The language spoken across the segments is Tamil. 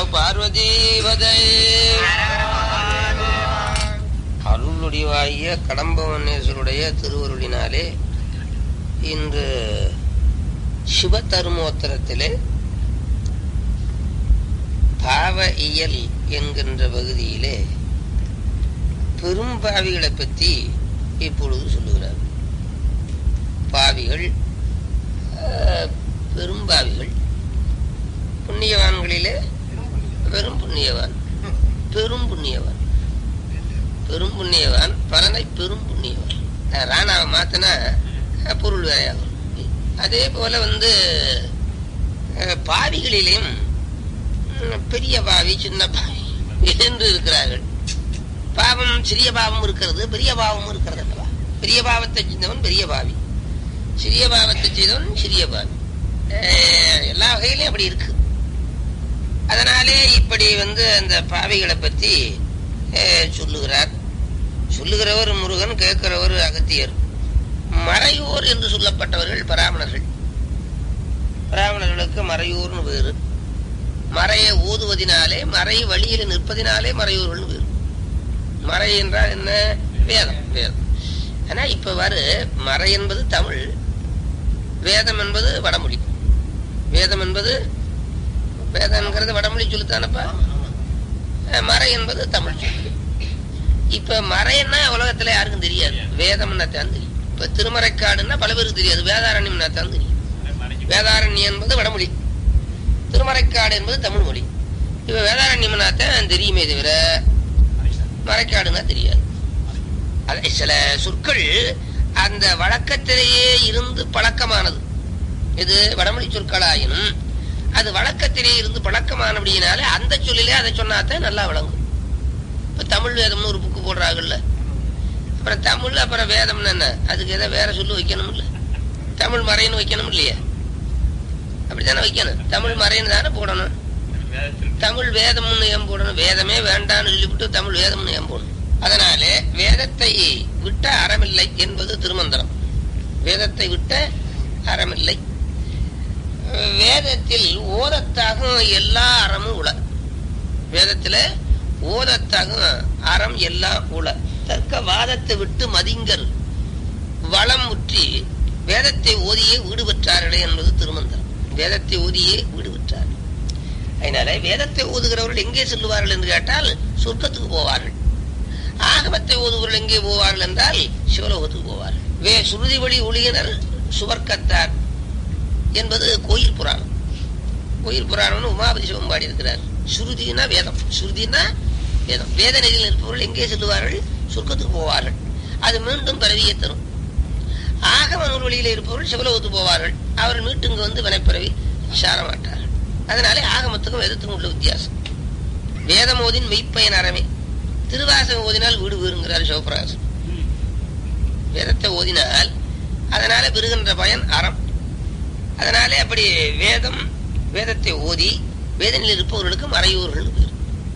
பார்வதீபதை அருளுடையவாகிய கடம்பவனேஸ்வருடைய திருவருளினாலே இன்று சிவதருமோத்தரத்திலே பாவ இயல் என்கின்ற பகுதியிலே பெரும்பாவிகளை பற்றி இப்பொழுது சொல்லுகிறார் பாவிகள் அஹ், பெரும்பாவிகள் புண்ணியவான்களிலே பெரும் புண்ணியவான் பெரும் புண்ணியவான் பெரும் புண்ணியவான் பலனை பெரும் புண்ணியவான் அஹ் ராணாவை மாத்தினா அஹ், பொருள் வேறையாகும் அதே போல வந்து அஹ், பாவிகளிலேயும் உம், பெரிய பாவி சின்ன பாவி என்று இருக்கிறார்கள் பாவம் சிறிய பாவம் இருக்கிறது பெரிய பாவமும் இருக்கிறது அல்லவா பெரிய பாவத்தை செய்தவன் பெரிய பாவி சிறிய பாவத்தை செய்தவன் சிறிய பாவி அஹ், எல்லா வகையிலும் அப்படி இருக்கு அதனாலே இப்படி வந்து அந்த பாவிகளை பத்தி அஹ், சொல்லுகிறார் சொல்லுகிறவர் முருகன் கேட்கிறவர் அகத்தியர் மறையோர் என்று சொல்லப்பட்டவர்கள் பராமணர்கள் பராமணர்களுக்கு மறையோர்னு பேரு மறையை ஓதுவதினாலே மறை வழியில் நிற்பதினாலே மறையோர்கள் பேரு மறை என்றால் என்ன வேதம் வேதம் ஆனா இப்ப வரு மறை என்பது தமிழ் வேதம் என்பது வடமொழி வேதம் என்பது வேதம்ங்கிறது வடமொழி சொல்லுத்தானப்பா அஹ் மறை என்பது தமிழ் சொல்லு இப்ப மறைன்னா உலகத்துல யாருக்கும் தெரியாது வேதம்னா தான் தெரியும் இப்ப திருமறைக்காடுன்னா பல பேருக்கு தெரியாது வேதாரண்யம்னா தான் தெரியும் வேதாரண்யம் என்பது வடமொழி திருமறைக்காடு என்பது தமிழ் மொழி இப்ப வேதாரண்யம்னா தான் தெரியுமே தவிர மறைக்காடுன்னா தெரியாது அது சில சொற்கள் அந்த வழக்கத்திலேயே இருந்து பழக்கமானது இது வடமொழி சொற்களாயினும் அது வழக்கத்திலே இருந்து பழக்கமானபடியினால அந்த சொல்லிலே அதை சொன்னாதான் நல்லா விளங்கும் இப்ப தமிழ் வேதம்னு ஒரு புக்கு போடுறாங்கல்ல அப்புறம் தமிழ் அப்புறம் வேதம்னு என்ன அதுக்கு ஏதோ வேற சொல்லு வைக்கணும் இல்ல தமிழ் மறைன்னு வைக்கணும் இல்லையா அப்படித்தானே வைக்கணும் தமிழ் மறைன்னு தானே போடணும் தமிழ் வேதம்னு ஏன் போடணும் வேதமே வேண்டாம்னு சொல்லிவிட்டு தமிழ் வேதம்னு ஏன் போடணும் அதனாலே வேதத்தை விட்ட அறமில்லை என்பது திருமந்திரம் வேதத்தை விட்ட அறமில்லை அஹ் வேதத்தில் ஓதத்தாகும் எல்லா அறமும் உள வேதத்துல ஓதத்தாகும் அறம் எல்லாம் உள தர்க்க வாதத்தை விட்டு மதிங்கர் வளம் முற்றி வேதத்தை ஓதியே வீடு பெற்றார்களே என்பது திருமந்திரம் வேதத்தை ஓதியே வீடு பெற்றார்கள் அதனால வேதத்தை ஓதுகிறவர்கள் எங்கே செல்லுவார்கள் என்று கேட்டால் சொர்க்கத்துக்கு போவார்கள் ஆகமத்தை ஓதுகிறவர்கள் எங்கே போவார்கள் என்றால் சிவலோகத்துக்கு போவார்கள் வே சுருதி வழி ஒளியினர் சுவர்க்கத்தார் என்பது கோயில் புராணம் கோயில் புராணம்னு உமாபதி சிவம் பாடி இருக்கிறார் சுருதினா வேதம் சுருதினா வேதம் வேத நெறியில் இருப்பவர்கள் எங்கே செல்லுவார்கள் சொர்க்கத்துக்கு போவார்கள் அது மீண்டும் பிறவியை தரும் ஆகம நூல் வழியில் இருப்பவர்கள் சிவலோகத்துக்கு போவார்கள் அவர் மீட்டுங்க வந்து வினைப்பிறவி சார மாட்டார்கள் அதனாலே ஆகமத்துக்கும் வேதத்துக்கும் உள்ள வித்தியாசம் வேதம் ஓதின் மெய்ப்பயன் அறமே திருவாசகம் ஓதினால் வீடு வீருங்கிறார் சிவபிரகாசம் வேதத்தை ஓதினால் அதனால பெறுகின்ற பயன் அறம் அதனாலே அப்படி வேதம் வேதத்தை ஓதி வேதனையில் இருப்பவர்களுக்கு மறையூர்கள் பேர்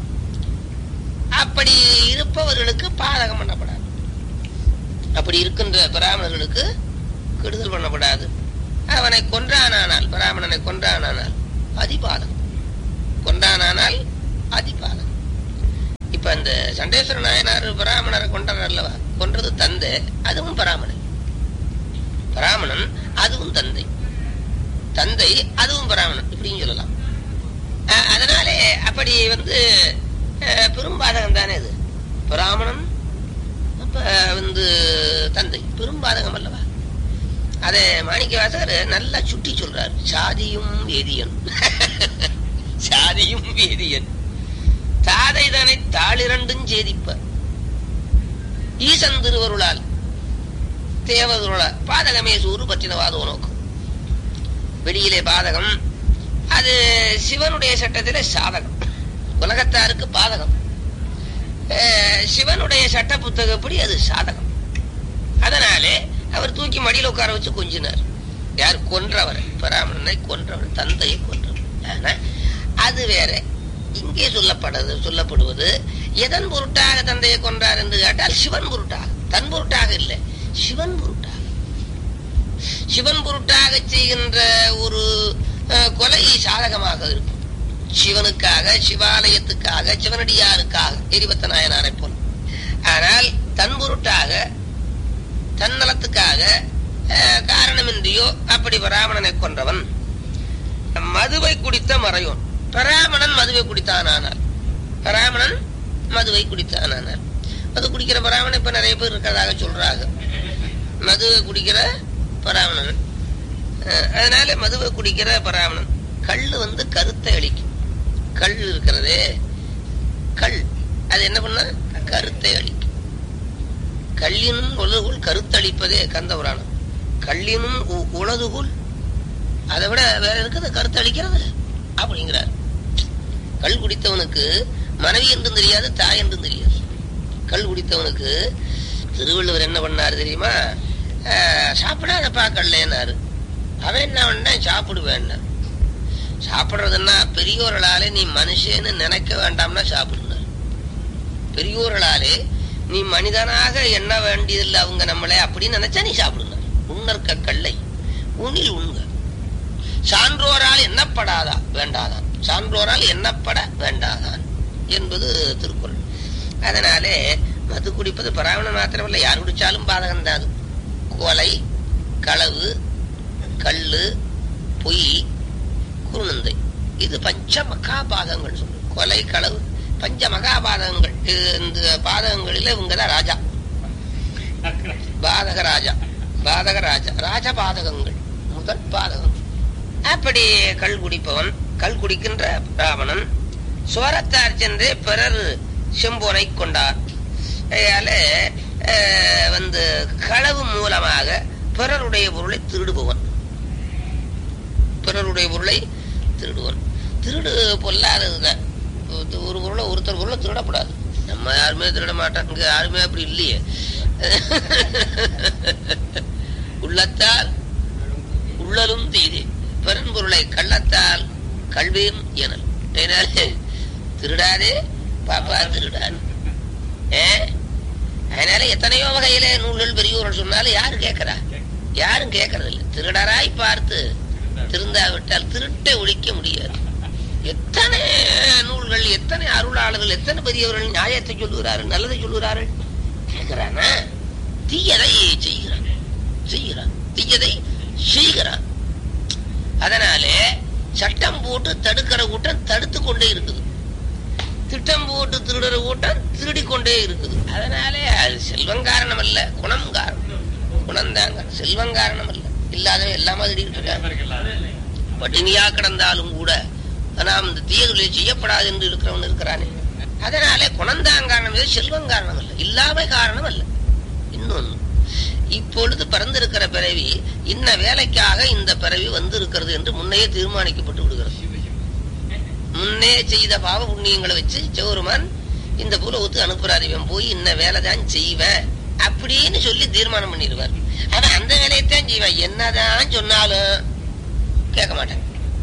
அப்படி இருப்பவர்களுக்கு பாதகம் பண்ணப்படாது அப்படி இருக்கின்ற பிராமணர்களுக்கு கெடுதல் பண்ணப்படாது அவனை கொன்றானானால் பிராமணனை கொன்றானானால் அதிபாதகம் கொன்றானானால் அதிபாதகம் இப்ப இந்த சண்டேஸ்வர நாயனார் பிராமணரை கொண்டார் அல்லவா கொன்றது தந்தை அதுவும் பிராமணன் பிராமணன் அதுவும் தந்தை தந்தை அதுவும் பிராமணன் இப்படின்னு சொல்லலாம் அஹ் அதனாலே அப்படி வந்து அஹ், பெரும்பாதகம் தானே இது பிராமணன் அப்ப வந்து தந்தை பெரும்பாதகம் அல்லவா அதை மாணிக்கவாசகர் நல்லா சுட்டி சொல்றார் சாதியும் வேதியன் சாதியும் வேதியன் தாதை தனை தாளிரண்டும் சேதிப்ப ஈசன் திருவருளால் தேவருள பாதகமே சூறு பற்றினவாதோ நோக்கம் வெளியிலே பாதகம் அது சிவனுடைய சட்டத்திலே சாதகம் உலகத்தாருக்கு பாதகம் அஹ், சிவனுடைய சட்ட புத்தகப்படி அது சாதகம் அதனாலே அவர் தூக்கி மடியில உட்கார வச்சு கொஞ்சினார் யார் கொன்றவர் பிராமணனை கொன்றவர் தந்தையை கொன்றவர் ஆனா, அது வேற இங்கே சொல்லப்படுது சொல்லப்படுவது எதன் பொருட்டாக தந்தையை கொன்றார் என்று கேட்டால் சிவன் பொருட்டாக தன் பொருட்டாக இல்லை சிவன் பொருட்டாக சிவன் பொருட்டாக செய்கின்ற ஒரு அஹ், கொலை சாதகமாக இருக்கும் சிவனுக்காக சிவாலயத்துக்காக சிவனடியாருக்காக எரிபத்த நாயனாரை போல ஆனால் தன் பொருட்டாக தன்னலத்துக்காக அஹ், காரணமின்றியோ அப்படி பராமணனை கொன்றவன் மதுவை குடித்த மறையோன் பராமணன் மதுவை குடித்தானானார் பராமணன் மதுவை குடித்தானானார் மது குடிக்கிற பராமணன் இப்ப நிறைய பேர் இருக்கிறதாக சொல்றாங்க மதுவை குடிக்கிற பராமணன் அஹ், அதனால மதுவை குடிக்கிற பராமணன் கல் வந்து கருத்தை அளிக்கும் கல் இருக்கிறதே கல் அது என்ன பண்ண கருத்தை அளிக்கும் கல்லினும் உலகுள் கருத்தளிப்பதே கந்த புராணம் கல்லினும் உ- உலகுள் அதை விட வேற இருக்குது கருத்தளிக்கிறது அப்படிங்கிறார் கல் குடித்தவனுக்கு மனைவி என்றும் தெரியாது தாய் என்றும் தெரியாது கல் குடித்தவனுக்கு திருவள்ளுவர் என்ன பண்ணாரு தெரியுமா ஆஹ், சாப்பிடாதப்பா கல்லேனாரு அவன் என்ன பண்ண சாப்பிடுவேன் சாப்பிடுறதுன்னா பெரியோர்களாலே நீ மனுஷன்னு நினைக்க வேண்டாம்னா சாப்பிடுனார் பெரியோர்களாலே நீ மனிதனாக எண்ண வேண்டியதில்லை அவங்க நம்மளே அப்படின்னு நினைச்சா நீ சாப்பிடுனார் உன்னற்க கல்லை உன்னில் உண்க சான்றோரால் எண்ணப்படாதா வேண்டாதான் சான்றோரால் எண்ணப்பட வேண்டாதான் என்பது திருக்குறள் அதனாலே மது குடிப்பது பராமணம் மாத்திரமல்ல யார் குடிச்சாலும் பாதகம் தான் அது கொலை களவு கள்ளு பொய் குருநந்தை இது பஞ்ச மகாபாதங்கள் சொல்லு கொலை களவு பஞ்ச மகாபாதகங்கள் இது இந்த பாதகங்களில் இவங்க தான் ராஜா பாதக ராஜா பாதக ராஜா ராஜ பாதகங்கள் முதல் பாதகம் அப்படி கள் குடிப்பவன் கல் குடிக்கின்ற ராவணன் சோரத்தார் சென்று பிறர் செம்போனை கொண்டார் அதனால அஹ், வந்து களவு மூலமாக பிறருடைய பொருளை திருடுபவன் பிறருடைய பொருளை திருடுவன் திருடு பொல்லாததுதான் ஒரு- ஒரு பொருளை ஒருத்தர் பொருளை திருடக்கூடாது நம்ம யாருமே திருட மாட்டோம் இங்க யாருமே அப்படி இல்லையே உள்ளத்தால் உள்ளலும் தீதே பெரும்பொருளை கள்ளத்தால் கல்வியும் எனல் அதனாலே திருடாதே பாப்பா திருடான் ஏ அதனால எத்தனையோ வகையில நூல்கள் பெரியோர்கள் சொன்னாலும் யாரு கேட்கறா யாரும் கேட்கறது இல்லை திருடராய் பார்த்து திருந்தாவிட்டால் திருட்டை ஒழிக்க முடியாது எத்தனை நூல்கள் எத்தனை அருளாளர்கள் எத்தனை பெரியவர்கள் நியாயத்தை சொல்லுகிறார்கள் நல்லதை சொல்லுகிறார்கள் கேட்கிறானா தீயதை செய்கிறான் செய்கிறான் தீயதை செய்கிறான் அதனாலே சட்டம் போட்டு தடுக்கிற கூட்டம் தடுத்து கொண்டே இருக்குது திட்டம் போட்டு திருடுற கூட்டம் திருடிக் கொண்டே இருக்குது அதனாலே அது செல்வம் காரணம் அல்ல குணம் காரணம் குணம்தாங்க செல்வம் காரணம் அல்ல இல்லாதவன் எல்லாமே திருடிக்கிட்டு இருக்காங்க பட்டினியா கிடந்தாலும் கூட நாம் இந்த தீயதுகளை செய்யப்படாது என்று இருக்கிறவன் இருக்கிறானே அதனாலே குணந்தான் காரணம் இல்லை, செல்வம் காரணம் அல்ல இல்லாமை காரணம் அல்ல இன்னொன்னு இப்பொழுது பிறந்திருக்கிற பிறவி இன்ன வேலைக்காக இந்த பிறவி வந்திருக்கிறது என்று முன்னையே தீர்மானிக்கப்பட்டு விடுகிறது முன்னே செய்த பாவ புண்ணியங்களை வச்சு சிவருமான் இந்த பூலோகத்துக்கு அனுப்புறாரு இவன் போய் இன்ன வேலை தான் செய்வேன் அப்படின்னு சொல்லி தீர்மானம் பண்ணிடுவார் அவன் அந்த வேலையைத்தான் செய்வான் என்னதான் சொன்னாலும் கேட்க மாட்டான்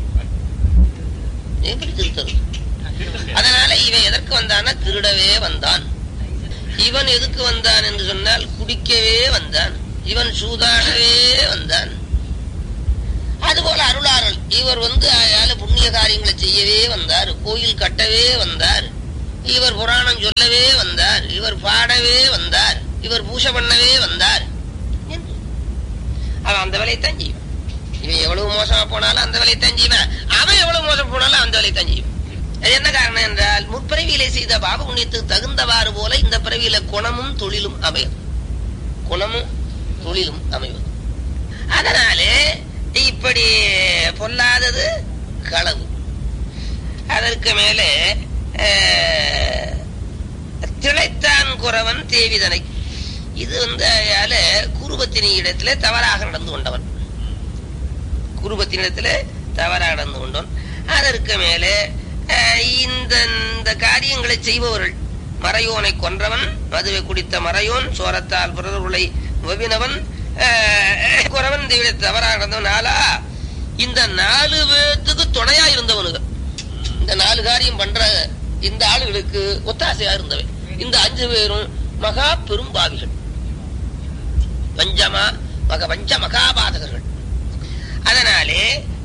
எப்படி திருத்தது அதனால இவன் எதற்கு வந்தான்னா திருடவே வந்தான் இவன் எதுக்கு வந்தான் என்று சொன்னால் குடிக்கவே வந்தான் இவன் சூதாடவே வந்தான் அதுபோல அருளாளர் இவர் வந்து அயால புண்ணிய காரியங்களை செய்யவே வந்தார் கோயில் கட்டவே வந்தார் இவர் புராணம் சொல்லவே வந்தார் இவர் பாடவே வந்தார் இவர் பூஜை பண்ணவே வந்தார் என்று. அவன் அந்த வேலையைத்தான் செய்வான் இவன் எவ்வளவு மோசமா போனாலும் அந்த வேலையைத்தான் செய்வான் அவன் எவ்வளவு மோசம் போனாலும் அந்த வேலையைத்தான் செய்வான் அது என்ன காரணம் என்றால் முற்பிறவியிலே செய்த பாப புண்ணியத்துக்கு தகுந்தவாறு போல இந்த பிறவியில குணமும் தொழிலும் அமையும் குணமும் தொழிலும் அமைவது அதனாலே இப்படி பொல்லாதது களவு அதற்கு மேலே அஹ், திளைத்தான் குறவன் தேவிதனை இது வந்து அயால குருபத்தினி இடத்துல தவறாக நடந்து கொண்டவன் குருபத்தினிடத்துல தவறாக நடந்து கொண்டவன் அதற்கு மேலே அஹ், இந்த இந்த காரியங்களை செய்பவர்கள் மறையோனை கொன்றவன் மதுவை குடித்த மறையோன் சோரத்தால் பிறர்களை வெவினவன் அஹ், குறவன் தேவிட தவறாக நடந்தவன் ஆளா இந்த நாலு பேத்துக்கு துணையா இருந்தவனுங்க இந்த நாலு காரியம் பண்ற இந்த ஆளுகளுக்கு ஒத்தாசையா இருந்தவன் இந்த அஞ்சு பேரும் மகா பெரும்பாவிகள் பஞ்சமா மக பஞ்ச மகாபாதகர்கள் அதனாலே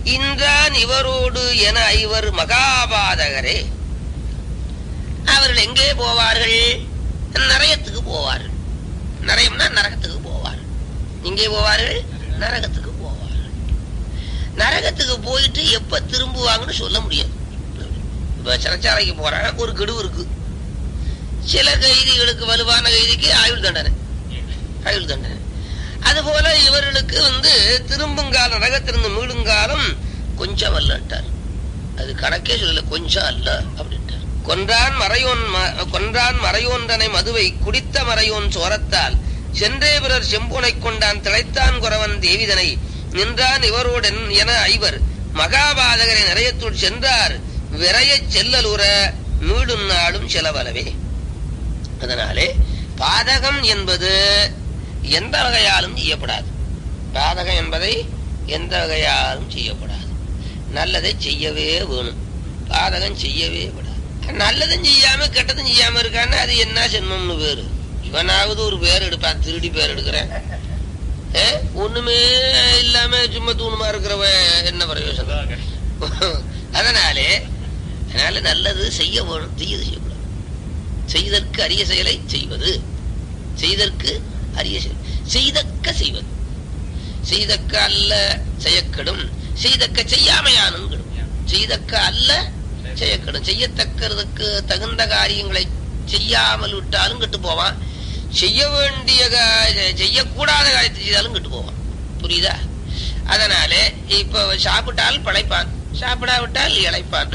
இன்றான் இவரோடு என ஐவர் மகாபாதகரே அவர்கள் எங்கே போவார்கள் நரயத்துக்கு போவார்கள் நரயம்னா நரகத்துக்கு போவார்கள் எங்கே போவார்கள் நரகத்துக்கு போவார்கள் நரகத்துக்கு போயிட்டு எப்ப திரும்புவாங்கன்னு சொல்ல முடியாது இப்ப சிறைச்சாலைக்கு போறாங்க ஒரு கெடு இருக்கு சில கைதிகளுக்கு வலுவான கைதிக்கு ஆயுள் தண்டனை ஆயுள் தண்டனை அதுபோல இவர்களுக்கு வந்து திரும்புங்காலம் நரகத்திலிருந்து மீளுங்காலம் கொஞ்சம் அல்லட்டார் அது கணக்கே சொல்லல கொஞ்சம் அல்ல அப்படின்ட்டார் கொன்றான் மறையோன் ம- கொன்றான் மறையோன்றனை மதுவை குடித்த மறையோன் சோரத்தால் சென்றே பிறர் செம்புனை கொண்டான் திளைத்தான் குறவன் தேவிதனை நின்றான் இவரோடன் என ஐவர் மகாபாதகரை நிறையத்துள் சென்றார் விரையச் செல்லலுற மீடும் நாளும் செலவலவே அதனாலே பாதகம் என்பது எந்த வகையாலும் செய்யப்படாது பாதகம் என்பதை எந்த வகையாலும் செய்யப்படாது நல்லதை செய்யவே வேணும் பாதகம் செய்யவே விடாது நல்லதும் செய்யாம கெட்டதும் செய்யாம இருக்கான்னு அது என்ன சென்மம்னு பேரு இவனாவது ஒரு பேர் எடுப்பான் திருடி பேர் எடுக்கிறேன் ஏ? ஒண்ணுமே இல்லாம சும்மா தூணுமா இருக்கிறவன் என்ன பிரயோசனம் அதனாலே அதனால நல்லது செய்ய வேணும் தீயது செய்யக்கூடாது செய்தற்கு அரிய செயலை செய்வது செய்தற்கு அரிய செயல் செய்தக்க செய்வது செய்தக்க அல்ல செய்யக்கெடும் செய்தக்க செய்யாமையானும் கெடும் செய்தக்க அல்ல செய்யக்கெடும் செய்யத்தக்கிறதுக்கு தகுந்த காரியங்களை செய்யாமல் விட்டாலும் கெட்டு போவான் செய்ய வேண்டிய கா- செய்யக்கூடாத காரியத்தை செய்தாலும் கெட்டு போவான் புரியுதா அதனாலே இப்ப சாப்பிட்டால் பழைப்பான் சாப்பிடாவிட்டால் இழைப்பான்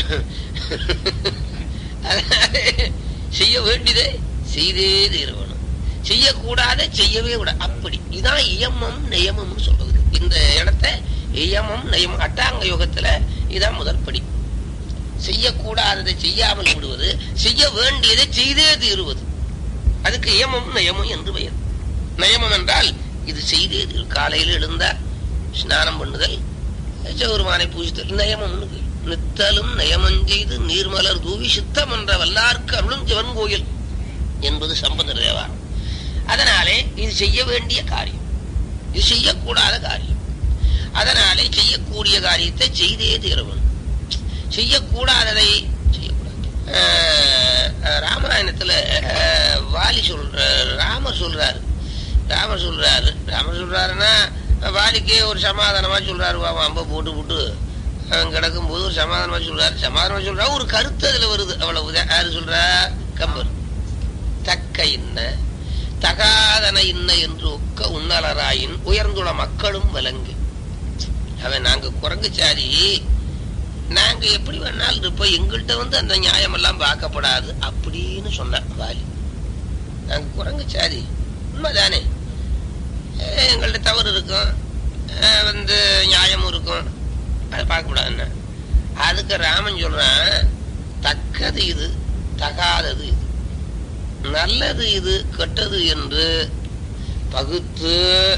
அதனாலே செய்ய வேண்டியதை செய்தே தீரணும் செய்யக்கூடாத செய்யவே கூடாது அப்படி இதான் இயமம் நியமம்னு சொல்றது இந்த இடத்த இயமம் நியமம் அட்டாங்க யோகத்துல இதான் முதற்படி செய்யக்கூடாததை செய்யாமல் விடுவது செய்ய வேண்டியதை செய்தே தீருவது அதுக்கு இயமம் நயமும் என்று பெயர் நயமம் என்றால் இது செய்தே தீரு காலையில் எழுந்தா ஸ்நானம் பண்ணுதல் சௌருமானை பூஜித்தல் நயமம்னு பேர். நித்தலும் நயமம் செய்து நீர்மலர் தூவி சித்தம் என்ற வல்லார்க்கு அருளும் சிவன் கோயில் என்பது சம்பந்த தேவாரம் அதனாலே இது செய்ய வேண்டிய காரியம் இது செய்யக்கூடாத காரியம் அதனாலே செய்யக்கூடிய காரியத்தை செய்தே தீர வேண்டும் செய்யக்கூடாததை செய்யக்கூடாது ஆஹ் ஆஹ் ராமாயணத்துல ஆஹ் வாலி சொல்ற ராமர் சொல்றாரு ராமர் சொல்றாரு ராமர் சொல்றாருன்னா வாலிக்கே ஒரு சமாதானமா சொல்றாரு அவன் அம்ப போட்டு போட்டு அவன் கிடக்கும் போது ஒரு சமாதானமா சொல்றாரு சமாதானமா சொல்றா ஒரு கருத்து அதுல வருது அவ்வளவுதான் யாரு சொல்றா கம்பர் தக்க இன்ன தகாதன இன்ன என்று ஒக்க உன்னலராயின் உயர்ந்துள்ள மக்களும் விலங்கு அவன் நாங்க குரங்கு சாரி நாங்க எப்படி வேணாலும் இருப்போம் எங்கள்கிட்ட வந்து அந்த நியாயம் எல்லாம் பார்க்கப்படாது அப்படின்னு சொன்னான் வாலி நாங்க குரங்கு சாதி உண்மைதானே அஹ் எங்கள்ட்ட தவறு இருக்கும் அஹ் வந்து நியாயமும் இருக்கும் அதை பார்க்கக்கூடாதுன்னு அதுக்கு ராமன் சொல்றான் தக்கது இது தகாதது இது நல்லது இது கெட்டது என்று பகுத்து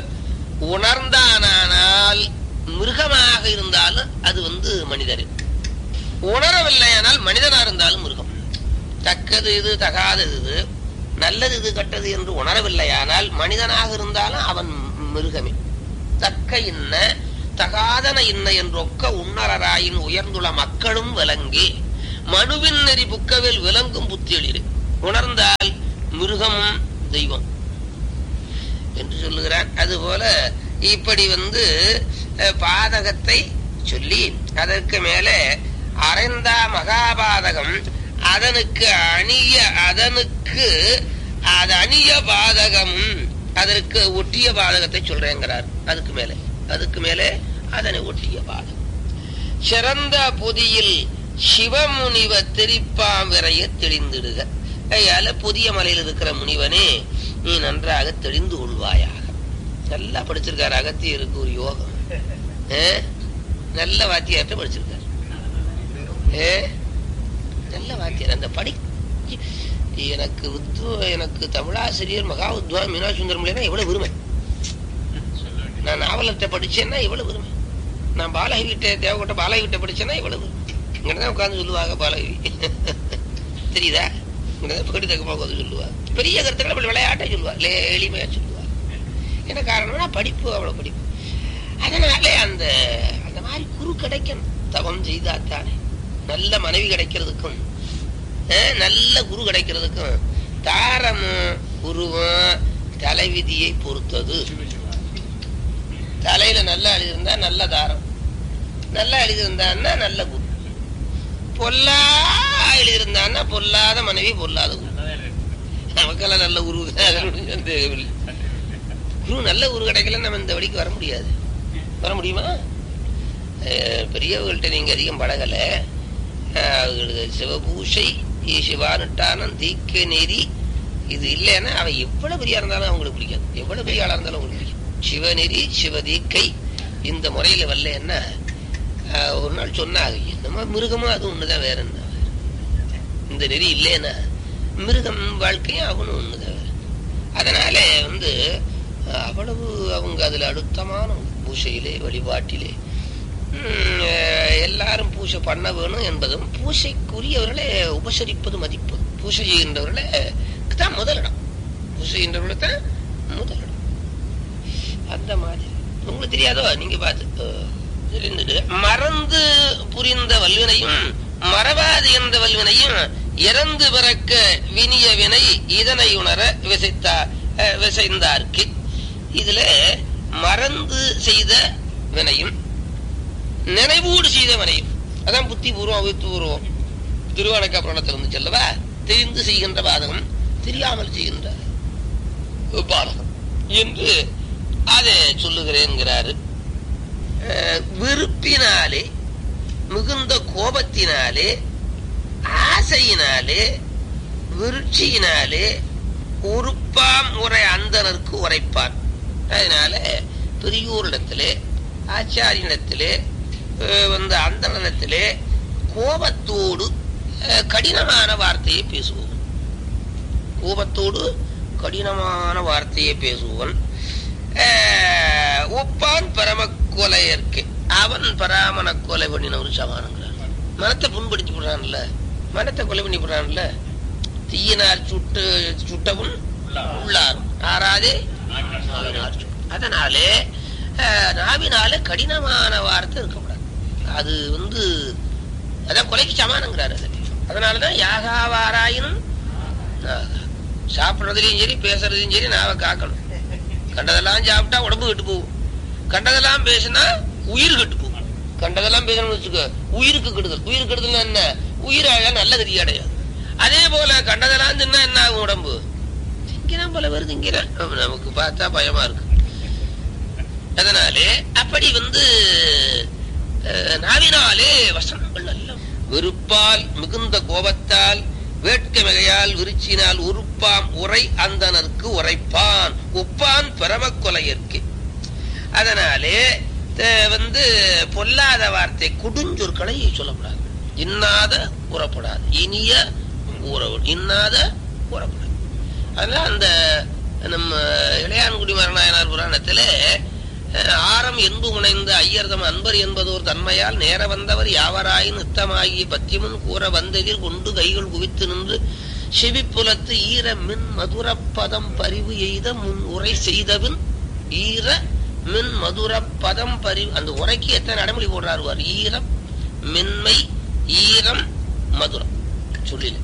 உணர்ந்தானால் மிருகமாக இருந்தாலும் அது வந்து மனிதர் உணரவில்லையானால் மனிதனா இருந்தாலும் மிருகம் தக்கது இது தகாதது இது நல்லது இது கெட்டது என்று உணரவில்லையானால் மனிதனாக இருந்தாலும் அவன் மிருகமே தக்க இன்ன தகாதன இன்ன என்றொக்க உன்னரராயின் உயர்ந்துள்ள மக்களும் விளங்கி மனுவின் நெறி புக்கவில் விளங்கும் புத்தியளிரு உணர்ந்தால் மிருகமும் தெய்வம் என்று சொல்லுகிறான் அதுபோல இப்படி வந்து அஹ், பாதகத்தை சொல்லி அதற்கு மேலே அரைந்தா மகாபாதகம் அதனுக்கு அணிய அதனுக்கு அது அணிய பாதகமும் அதற்கு ஒட்டிய பாதகத்தை சொல்றேங்கிறார் அதுக்கு மேலே அதுக்கு மேலே அதனை ஒட்டிய பாதகம் சிறந்த பொதியில் சிவமுனிவ திரிப்பாம் விரைய தெளிந்திடுக கையால புதிய மலையில் இருக்கிற முனிவனே நீ நன்றாக தெளிந்து கொள்வாயாக நல்லா படிச்சிருக்காரு அகத்தியருக்கு ஒரு யோகம் ஏ? நல்ல வாத்தியார்ட்ட படிச்சிருக்காரு ஏ நல்ல வாத்தியார் அந்த படி எனக்கு வித்வ எனக்கு தமிழாசிரியர் மகா வித்வா மீனா சுந்தரம் எவ்வளவு பெருமை நான் நாவலர்கிட்ட படிச்சேன்னா எவ்வளவு பெருமை நான் பாலகி வீட்டை தேவகோட்டை பாலகி வீட்டை படிச்சேன்னா எவ்வளவு இங்கதான் உட்கார்ந்து சொல்லுவாங்க பாலகி தெரியுதா இங்கதான் பக்கத்து தக்கமா உட்காந்து சொல்லுவா பெரிய கருத்துக்களை அப்படி விளையாட்டை சொல்லுவா லே எளிமையா சொல்லுவா என்ன காரணம்னா படிப்பு அவ்வளவு படிப்பு அதனாலே அந்த அந்த மாதிரி குரு கிடைக்கணும் தவம் செய்தாத்தானே நல்ல மனைவி கிடைக்கிறதுக்கும் அஹ், நல்ல குரு கிடைக்கிறதுக்கும் தாரமும் குருவும் தலைவிதியை பொறுத்தது தலையில நல்லா எழுதியிருந்தா நல்ல தாரம் நல்லா எழுதியிருந்தான்னா நல்ல குரு பொல்லா எழுதியிருந்தான்னா பொல்லாத மனைவி பொல்லாத குரு நமக்கெல்லாம் நல்ல குரு தேவையில்லை குரு நல்ல குரு கிடைக்கல நம்ம இந்த வழிக்கு வர முடியாது வர முடியுமா அஹ் பெரியவங்கள்ட்ட நீங்க அதிகம் பழகல அஹ் அவங்களுக்கு சிவபூஷை சிவானுட்டானம் தீக்க நெறி இது இல்லைன்னா அவன் எவ்வளவு பெரியா இருந்தாலும் அவங்களுக்கு பிடிக்காது எவ்வளவு பெரிய ஆளா இருந்தாலும் அவங்களுக்கு பிடிக்கும் சிவநெறி சிவதீக்கை இந்த முறையில வரலன்னா அஹ் ஒரு நாள் சொன்னாங்க என்னமா மிருகமும் அது ஒண்ணுதான் வேற என்ன இந்த நெறி இல்லைன்னா மிருகம் வாழ்க்கையும் அவனும் ஒண்ணுதான் வேற அதனால வந்து அஹ், அவ்வளவு அவங்க அதுல அழுத்தமான பூசையிலே வழிபாட்டிலே உம், அஹ், எல்லாரும் பூஜை பண்ண வேணும் என்பதும் பூசைக்குரியவர்களை உபசரிப்பது மதிப்பு பூஜை செய்கின்றவர்களை தான் முதலிடம் பூஜை செய்கின்றவர்களை தான் முதலிடம் அந்த மாதிரி உங்களுக்கு தெரியாதோ நீங்க பார்த்து அஹ், தெரிந்தது மறந்து புரிந்த வல்வினையும் மறவாது என்ற வல்வினையும் இறந்து பிறக்க வினிய வினை இதனை உணர விசைத்தா அஹ், விசைந்தார்க்கு இதுல மறந்து செய்த வினையும் நினைவோடு செய்த வினையும் அதான் புத்தி பூர்வம் அவித்து பூர்வம் திருவானக்கா புராணத்தில் இருந்து செல்லவா தெரிந்து செய்கின்ற பாதகம் தெரியாமல் செய்கின்ற பாதகம் என்று அதை சொல்லுகிறேன்கிறாரு அஹ், வெறுப்பினாலே மிகுந்த கோபத்தினாலே ஆசையினாலே விருட்சியினாலே உறுப்பாம் உரை அந்தனருக்கு உரைப்பான் அதனால பெரியோரிடத்திலே ஆச்சாரியனிடத்திலே அஹ், வந்து அந்தனிடத்திலே கோபத்தோடு அஹ், கடினமான வார்த்தையை பேசுவோம் கோபத்தோடு கடினமான வார்த்தையை பேசுவன் அஹ், ஒப்பான் பரம கொலையற்கு அவன் பராமண கொலை பண்ணினவரு சமானங்கிறான் மனத்தை புண்படுத்தி விடுறான்ல மனத்தை கொலை பண்ணி விடுறான்ல தீயினார் சுட்டு சுட்டவன் உள்ளார் ஆறாதே நாவினார் சுட்டு. அதனாலே அஹ், நாவினால கடினமான வார்த்தை இருக்கக்கூடாது அது வந்து அதான் கொலைக்கு சமானங்கிறாரு அது அதனாலதான் யாகாவாராயினும் நாகா. சாப்பிடுறதுலயும் சரி பேசுறதுலயும் சரி நாவை காக்கணும் கண்டதெல்லாம் சாப்பிட்டா உடம்பு கெட்டு போகும் கண்டதெல்லாம் பேசினா உயிர் கெட்டு போகும் கண்டதெல்லாம் பேசணும்னு வச்சுக்கோ உயிருக்கு கெடுதல் உயிர் கெடுதல் என்ன உயிர் அழகா நல்ல கதி அடையாது அதே போல கண்டதெல்லாம் தின்னா என்ன ஆகும் உடம்பு திங்கிறான் பல பேர் திங்கிறான் அப்ப நமக்கு பார்த்தா பயமா இருக்கு அதனாலே அப்படி வந்து அஹ், நாவினாலே வசனங்கள் நல்ல வெறுப்பால் மிகுந்த கோபத்தால் வேட்கை மிகையால் விருச்சினால் உறுப்பாம் உரை அந்தனருக்கு உரைப்பான் ஒப்பான் பரம கொலையற்கு அதனாலே அஹ், வந்து பொல்லாத வார்த்தை கொடுஞ்சொற்களை சொல்லக்கூடாது இன்னாத கூறப்படாது இனிய ஊற இன்னாத கூறப்படாது அதனால அந்த நம்ம இளையான்குடி மரணாயனார் புராணத்திலே அஹ், ஆரம் என்பு முனைந்த ஐயர்தம் அன்பர் என்பதோர் தன்மையால் நேர வந்தவர் யாவராயின் நித்தமாகிய பத்தியமுன் கூற வந்ததில் கொண்டு கைகள் குவித்து நின்று செவிப்புலத்து ஈர மின் மதுரப்பதம் பரிவு எய்த முன் உரை செய்தபின் ஈர மின் மதுரப்பதம் பரிவு அந்த உரைக்கு எத்தனை அடைமொழி போடுறாரு பாரு. ஈரம் மென்மை ஈரம் மதுரம் சொல்லில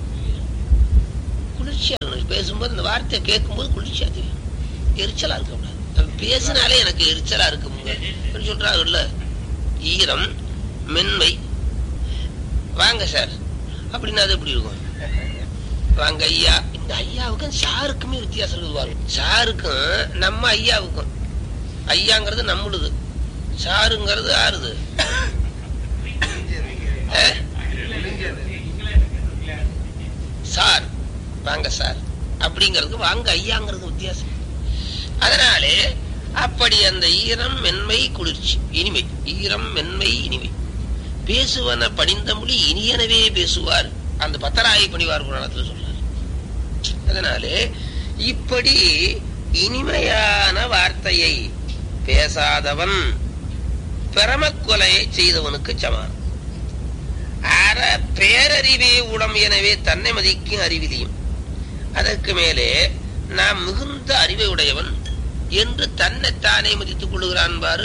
குளிர்ச்சியா இருக்கணும். பேசும்போது இந்த வார்த்தையை கேட்கும்போது குளிர்ச்சியா தெரியும் எரிச்சலா இருக்கக்கூடாது அவன் பேசினாலே எனக்கு எரிச்சலா இருக்குங்க அப்படி சொல்றாங்கல்ல ஈரம் மென்மை வாங்க சார் அப்படின்னா அது எப்படி இருக்கும் வாங்க ஐயா இந்த ஐயாவுக்கும் சாருக்குமே வித்தியாசம் இருக்குது பாருங்க சாருக்கும் நம்ம ஐயாவுக்கும் ஐயாங்கிறது நம்மளுது சாருங்கிறது ஆறுது அஹ்? சார் வாங்க சார் அப்படிங்கிறது வாங்க ஐயாங்கிறது வித்தியாசம் அதனாலே அப்படி அந்த ஈரம் மென்மை குளிர்ச்சி இனிமை ஈரம் மென்மை இனிமை பேசுவன பணிந்த மொழி இனியனவே பேசுவார் அந்த பத்தராயி பணிவார் புராணத்துல சொல்றார் அதனாலே இப்படி இனிமையான வார்த்தையை பேசாதவன் பிரமக்கொலையை செய்தவனுக்கு சமானம் அற பேரறிவே உடம் எனவே தன்னை மதிக்கும் அறிவிலியும் அதற்கு மேலே நாம் மிகுந்த அறிவை உடையவன் என்று தன்னை தானே மதித்துக் கொள்ளுகிறான் பாரு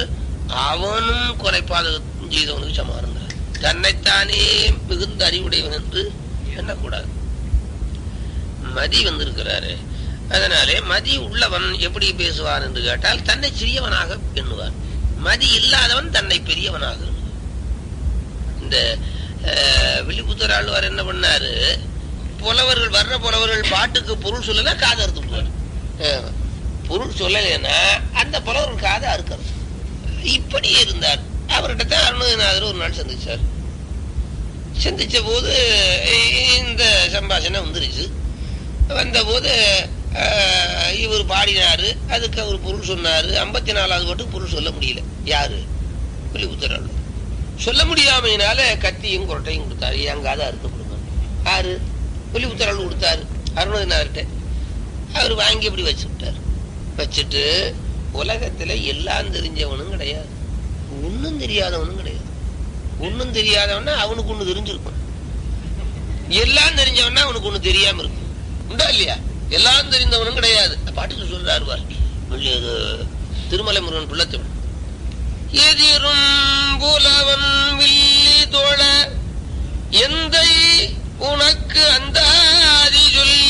அவனும் கொலைபாதகம் செய்தவனுக்கு சமானங்கிறார் தன்னைத்தானே மிகுந்த அறிவுடையவன் என்று எண்ணக்கூடாது மதி வந்திருக்கிறாரு அதனாலே மதி உள்ளவன் எப்படி பேசுவான் என்று கேட்டால் தன்னை சிறியவனாக எண்ணுவான் மதி இல்லாதவன் தன்னை பெரியவனாக எண்ணுவான். இந்த அஹ், வில்லிபுத்தூர் ஆழ்வார் என்ன பண்ணாரு புலவர்கள் வர்ற புலவர்கள் பாட்டுக்கு பொருள் சொல்லல காதை அறுத்து விடுவார் அஹ், பொருள் சொல்லலைன்னா அந்த புலவர்கள் காதை அறுக்கிறது இப்படி இருந்தார் அவர்கிட்ட தான் அருணகிரிநாதர் ஒரு நாள் சந்திச்சார் சந்திச்ச போது இந்த சம்பாஷணை வந்துருச்சு வந்தபோது அஹ், இவர் பாடினாரு அதுக்கு அவர் பொருள் சொன்னாரு ஐம்பத்தி நாலாவது பாட்டுக்கு பொருள் சொல்ல முடியல யாரு புலிபுத்தராள் சொல்ல முடியாமையினால கத்தியும் குரட்டையும் கொடுத்தாரு எங்காத அறுத்து கொடுங்க யாரு புலிபுத்தராள் கொடுத்தாரு அருணகிரிநாதர்கிட்ட அவர் வாங்கி இப்படி வச்சு விட்டார் வச்சுட்டு உலகத்துல எல்லாம் தெரிஞ்சவனும் கிடையாது ஒண்ணும் தெரியாதவனும் கிடையாது ஒண்ணும் தெரியாதவனா அவனுக்கு ஒண்ணு தெரிஞ்சிருக்கும் எல்லாம் தெரிஞ்சவனா அவனுக்கு ஒண்ணு தெரியாம இருக்கும் உண்டா இல்லையா எல்லாம் தெரிந்தவனும் கிடையாது பாட்டுக்கு சொல்றாரு பாரு இது திருமலை முருகன் பிள்ளத்தவன் எதிரும் புலவன் வில்லி தோழ எந்தை உனக்கு அந்த சொல்லி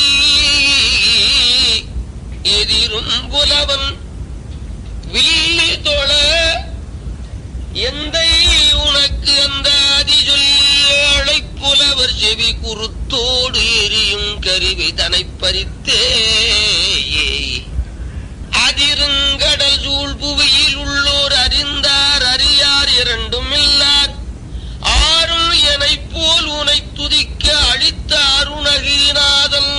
எதிரும் புலவன் வில்லி தோழ எந்தை உனக்கு அந்த சொல்லி அழைப்புலவர் செவி குருத்தோடு எரியும் கருவி தனை பறித்தே அதிருங்கடல் சூழ் புவியில் உள்ளோர் அறிந்தார் அறியார் இரண்டும் இல்லார் ஆறும் எனைப் போல் உனை துதிக்க அழித்த அருணகிரிநாதன்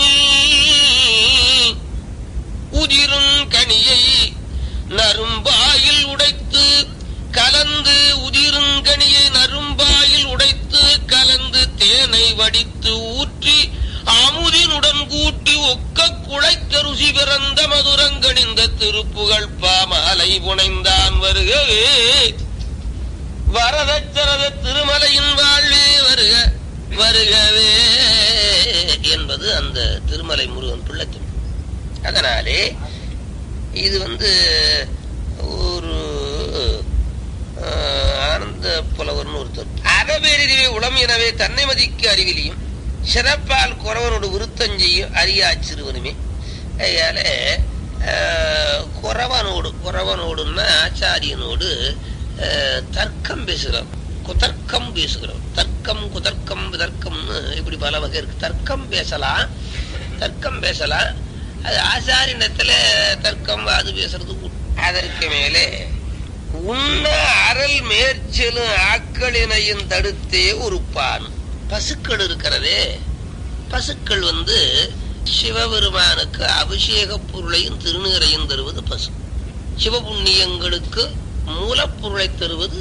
உதிரும் கனியை நரும்பாயில் உடைத்து கலந்து உதிருங்கனியை நரும்பாயில் உடைத்து கலந்து தேனை வடித்து ஊற்றி அமுதினுடன் கூட்டி ஒக்க குழைக்க ருசி பிறந்த மதுரங்கணிந்த திருப்புகழ் பாமாலை புனைந்தான் வருகவே வரதச்சரத திருமலையின் வாழ்வே வருக வருகவே என்பது அந்த திருமலை முருகன் பிள்ளைத்தம் அதனாலே இது வந்து ஒரு ஆஹ், ஆனந்த புலவர்னு ஒருத்தர் அறவேறிவே உளம் எனவே தன்னை மதிக்க அறிவிலியும் சிறப்பால் குறவனோடு விருத்தஞ்செய்யும் அறியா சிறுவனுமே அதனால ஆஹ், குறவனோடு குறவனோடுன்னா ஆச்சாரியனோடு ஆஹ், தர்க்கம் பேசுகிறோம் குதர்க்கம் பேசுகிறோம் தர்க்கம் குதர்க்கம் விதர்க்கம்னு இப்படி பல வகை இருக்கு தர்க்கம் பேசலாம் தர்க்கம் பேசலாம் அது ஆசாரினத்துல தர்க்கம் அது பேசுறது உண்டு. அதற்கு மேலே உண்ண அறல் மேற்செலும் ஆக்களினையும் தடுத்தே உறுப்பான் பசுக்கள் இருக்கிறதே பசுக்கள் வந்து சிவபெருமானுக்கு அபிஷேக பொருளையும் திருநீரையும் தருவது பசு சிவபுண்ணியங்களுக்கு மூலப்பொருளை தருவது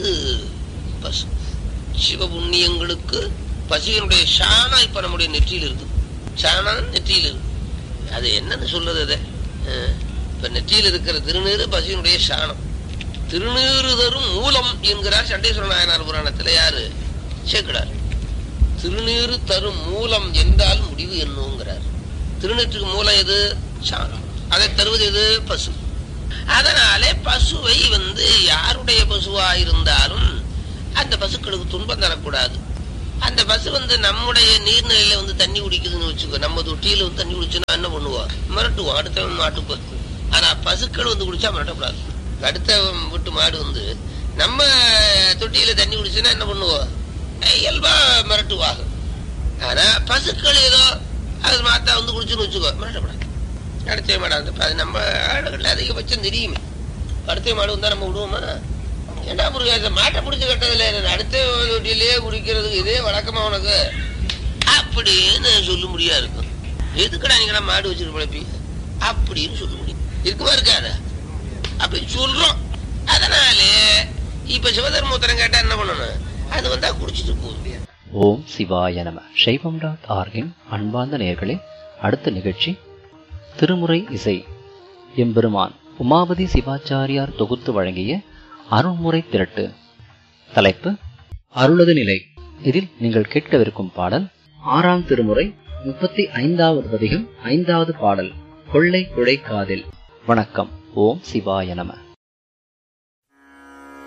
பசு சிவபுண்ணியங்களுக்கு பசுவினுடைய சாணம் இப்ப நம்முடைய நெற்றியில் இருக்கு சாணம் நெற்றியில் இருக்கு அது என்னன்னு சொல்றது அது அஹ், இப்ப நெற்றியில் இருக்கிற திருநீறு பசுவினுடைய சாணம் திருநீறு தரும் மூலம் என்கிறார் சண்டேஸ்வர நாயனார் புராணத்துல யாரு சேர்க்கிறார் திருநீறு தரும் மூலம் என்றால் முடிவு என்னங்கிறார் திருநீற்றுக்கு மூலம் எது சாணம் அதை தருவது எது பசு அதனாலே பசுவை வந்து யாருடைய பசுவா இருந்தாலும் அந்த பசுக்களுக்கு துன்பம் தரக்கூடாது அந்த பசு வந்து நம்முடைய நீர்நிலையில வந்து தண்ணி குடிக்குதுன்னு வச்சுக்கோ நம்ம தொட்டியில வந்து தண்ணி குடிச்சுன்னா என்ன பண்ணுவோம் மிரட்டுவோம் அடுத்தவன் மாட்டுக்கு ஆனா பசுக்கள் வந்து குடிச்சா மிரட்டக்கூடாது அடுத்த வீட்டு மாடு வந்து நம்ம தொட்டியில தண்ணி குடிச்சுன்னா என்ன பண்ணுவோம் இயல்பா மிரட்டுவாங்க ஆனா பசுக்கள் ஏதோ அது மாத்தா வந்து குடிச்சுன்னு வச்சுக்கோ மிரட்டக்கூடாது அடுத்த மாடு வந்து அது நம்ம ஆடுகள்ல அதிகபட்சம் தெரியுமே அடுத்த மாடு வந்தா நம்ம விடுவோமா ஏண்டா முருகா மாட்டை பிடிச்சு கட்டதில்ல அடுத்த தொட்டிலேயே குடிக்கிறதுக்கு இதே வழக்கமா உனக்கு அப்படின்னு சொல்ல முடியா இருக்கும் எதுக்குடா நீங்க மாடு வச்சுட்டு பழப்பி அப்படின்னு சொல்ல முடியும் இருக்குமா இருக்காதா அப்படி சொல்றோம் அதனாலே இப்ப சிவதர்மோத்தரம் கேட்டா என்ன பண்ணணும் அது வந்தா குடிச்சிட்டு போகுது ஓம் சிவாய நம சைவம் டாட் ஆர்கின் அன்பார்ந்த நேயர்களே அடுத்த நிகழ்ச்சி திருமுறை இசை எம்பெருமான் உமாபதி சிவாச்சாரியார் தொகுத்து வழங்கிய அருள்முறை திரட்டு தலைப்பு அருளது நிலை இதில் நீங்கள் கேட்கவிருக்கும் பாடல் ஆறாம் திருமுறை முப்பத்தி ஐந்தாவது பதிகம் ஐந்தாவது பாடல் கொள்ளை குழை காதில் வணக்கம் ஓம் சிவாய நம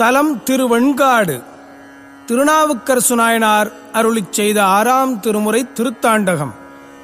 தலம் திருவெண்காடு திருநாவுக்கரசு நாயனார் அருளிச் செய்த ஆறாம் திருமுறை திருத்தாண்டகம்